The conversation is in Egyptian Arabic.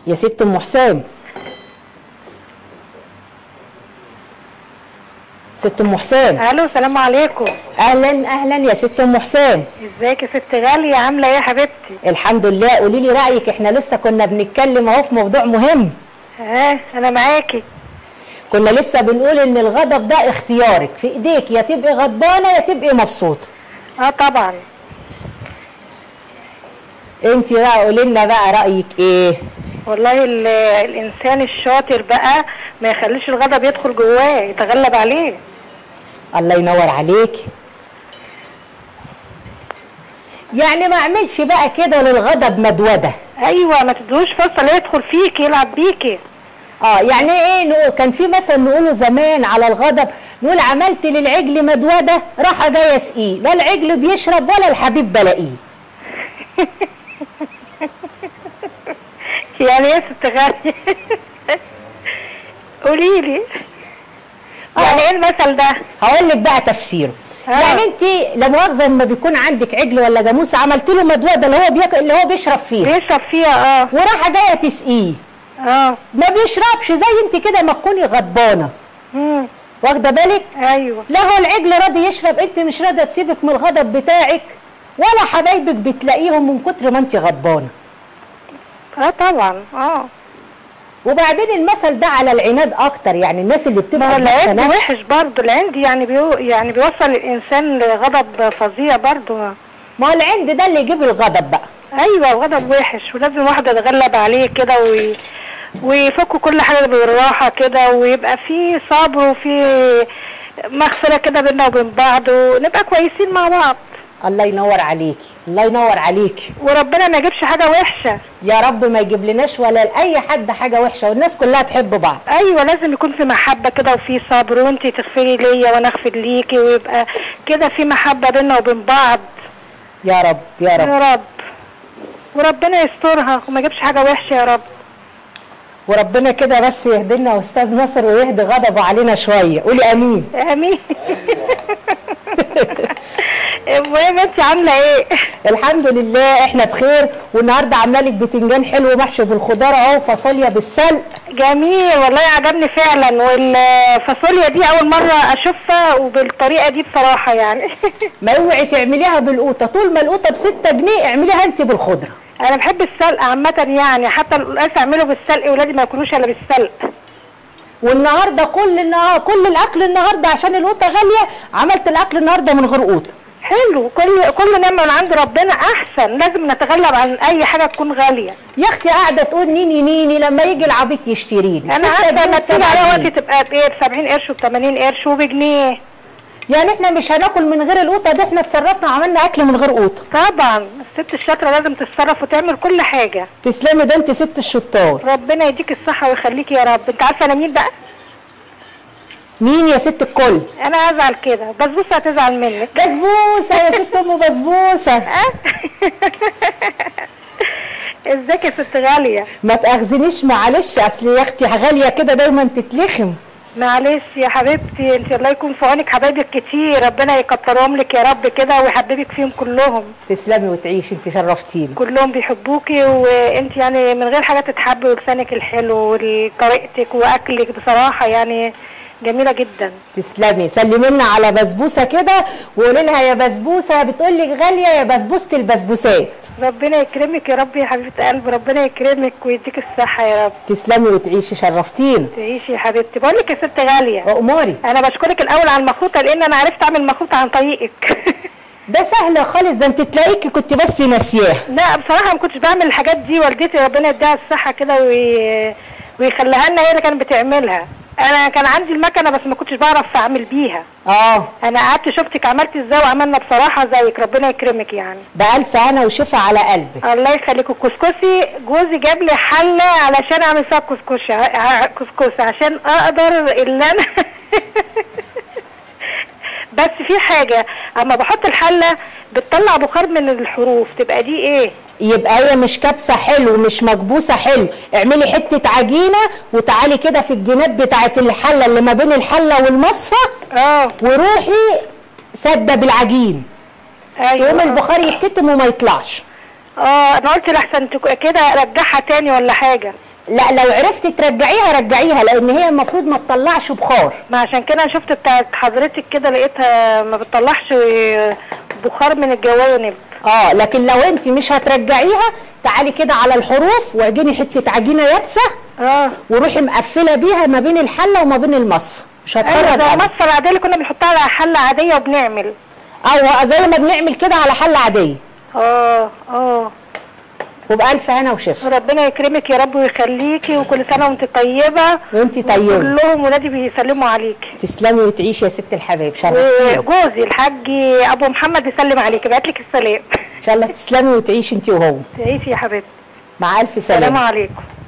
يا ست ام حسام ست ام حسام الو السلام عليكم اهلا اهلا يا ست ام حسام ازيك يا ست غاليه عامله ايه يا حبيبتي الحمد لله قولي لي رايك احنا لسه كنا بنتكلم اهو في موضوع مهم ها انا معاكي كنا لسه بنقول ان الغضب ده اختيارك في ايديك يا تبقي غضبانه يا تبقي مبسوطه اه طبعا انت بقى قولي لنا بقى رايك ايه والله ال- الانسان الشاطر بقى ما يخليش الغضب يدخل جواه يتغلب عليه الله ينور عليكي يعني ما اعملش بقى كده للغضب مدوده ايوه ما تدوش فرصه يدخل فيك يلعب بيكي اه يعني ايه نقول كان في مثل نقوله زمان على الغضب نقول عملت للعجل مدوده راح جاي اسقيه لا العجل بيشرب ولا الحبيب بلاقيه يعني ايه يا ست غاليه قولي لي يعني ايه المثل ده هقول لك بقى تفسيره آه. يعني انت لا مؤاخذه لما بيكون عندك عجل ولا جاموسه عملت له مدوده اللي هو بياكل اللي هو بيشرب فيها بيشرب فيها اه وراح جايه تسقيه اه ما بيشربش زي انت كده ما تكوني غضبانه مم. واخده بالك ايوه لا هو العجل راضي يشرب انت مش راضيه تسيبك من الغضب بتاعك ولا حبايبك بتلاقيهم من كتر ما انت غضبانه اه طبعا اه وبعدين المثل ده على العناد اكتر يعني الناس اللي ما بتبقى هو العند بتتناش- وحش برضه العند يعني بيو يعني بيوصل الانسان لغضب فظيع برضه ما هو العند ده اللي يجيب الغضب بقى ايوه الغضب وحش ولازم واحده يتغلب عليه كده وي... ويفكوا كل حاجه بالراحه كده ويبقى في صبر وفي مغفره كده بينا وبين بعض ونبقى كويسين مع بعض الله ينور عليكي الله ينور عليكي وربنا ما يجيبش حاجه وحشه يا رب ما يجيب لناش ولا لاي حد حاجه وحشه والناس كلها تحب بعض ايوه لازم يكون في محبه كده وفي صبر وانت تغفري ليا وانا اغفر ليكي ويبقى كده في محبه بينا وبين بعض يا رب يا رب يا رب وربنا يسترها وما يجيبش حاجه وحشه يا رب وربنا كده بس يهدينا استاذ نصر ويهدي غضبه علينا شويه قولي امين امين المهم انت عامله ايه الحمد لله احنا بخير والنهارده عامله لك بتنجان حلو محشي بالخضار اهو فاصوليا بالسلق جميل والله عجبني فعلا والفاصوليا دي اول مره اشوفها وبالطريقه دي بصراحه يعني ما اوعي تعمليها بالقوطه طول ما القوطه ب 6 جنيه اعمليها انت بالخضره انا بحب السلق عامه يعني حتى القلقاس اعمله بالسلق ولادي ما ياكلوش الا بالسلق والنهارده كل النهار كل الاكل النهارده عشان القوطه غاليه عملت الاكل النهارده من غير قوطه حلو كل كل نعمه من عند ربنا احسن لازم نتغلب عن اي حاجه تكون غاليه يا اختي قاعده تقول نيني نيني لما يجي العبيط يشتريني انا ستة عارفه جنيه لما وسبعة بتيجي عليها جنيه. وقت تبقى بايه ب 70 قرش وب 80 قرش وبجنيه يعني احنا مش هناكل من غير القوطه دي احنا اتصرفنا وعملنا اكل من غير قوطه طبعا الست الشاطره لازم تتصرف وتعمل كل حاجه تسلمي ده انت ست الشطار ربنا يديك الصحه ويخليكي يا رب انت عارفه انا مين بقى مين يا ست الكل انا هزعل كده بس بص هتزعل منك بسبوسه يا ست ام بسبوسه ازيك يا ست غاليه ما تاخذنيش معلش اصل يا اختي غاليه كده دايما تتلخم معلش يا حبيبتي انت الله يكون في عونك حبايبك كتير ربنا يكترهم لك يا رب كده ويحببك فيهم كلهم تسلمي وتعيشي انت شرفتيني كلهم بيحبوكي وانت يعني من غير حاجه تتحبي ولسانك الحلو وطريقتك واكلك بصراحه يعني جميله جدا تسلمي سلمي لنا على بسبوسه كده وقولي لها يا بسبوسه بتقول لك غاليه يا بسبوسه البسبوسات ربنا يكرمك يا رب يا حبيبه قلبي ربنا يكرمك ويديك الصحه يا رب تسلمي وتعيشي شرفتيني تعيشي يا حبيبتي بقول لك يا ست غاليه اموري انا بشكرك الاول على المخوطه لان انا عرفت اعمل مخوطه عن طريقك ده سهل خالص ده انت تلاقيكي كنت بس ناسياها لا بصراحه ما كنتش بعمل الحاجات دي والدتي ربنا يديها الصحه كده وي... ويخليها لنا هي اللي كانت بتعملها انا كان عندي المكنه بس ما كنتش بعرف اعمل بيها اه انا قعدت شفتك عملت ازاي وعملنا بصراحه زيك ربنا يكرمك يعني بألف أنا وشفا على قلبك الله يخليك الكسكسي جوزي جاب لي حله علشان اعمل فيها كسكسي ع- كسكسي عشان اقدر اللي انا بس في حاجه اما بحط الحله بتطلع بخار من الحروف تبقى دي ايه يبقى هي مش كبسة حلو مش مكبوسة حلو اعملي حتة عجينة وتعالي كده في الجناب بتاعت الحلة اللي ما بين الحلة والمصفى اه وروحي سدة بالعجين يقوم ايوه البخار يتكتم وما يطلعش اه انا قلت لحسن تك- كده ارجعها تاني ولا حاجه لا لو عرفتي ترجعيها رجعيها لان هي المفروض ما تطلعش بخار ما عشان كده شفت بتاعت حضرتك كده لقيتها ما بتطلعش بخار من الجوانب اه لكن لو انت مش هترجعيها تعالي كده على الحروف واعجني حته عجينه يابسه اه وروحي مقفله بيها ما بين الحله وما بين المصفى مش ايوه هتخرج زي ابدا المصفى العاديه اللي كنا بنحطها على حله عاديه وبنعمل او زي ما بنعمل كده على حله عاديه اه اه وبألف هنا وشفا ربنا يكرمك يا رب ويخليكي وكل سنه وانت طيبه وانت طيبه كلهم ولادي بيسلموا عليكي تسلمي وتعيشي يا ست الحبايب شرفتينا وجوزي الحاج ابو محمد يسلم عليكي بعت لك السلام ان شاء الله تسلمي وتعيشي انت وهو تعيشي يا حبيبتي مع الف السلام سلامه عليكم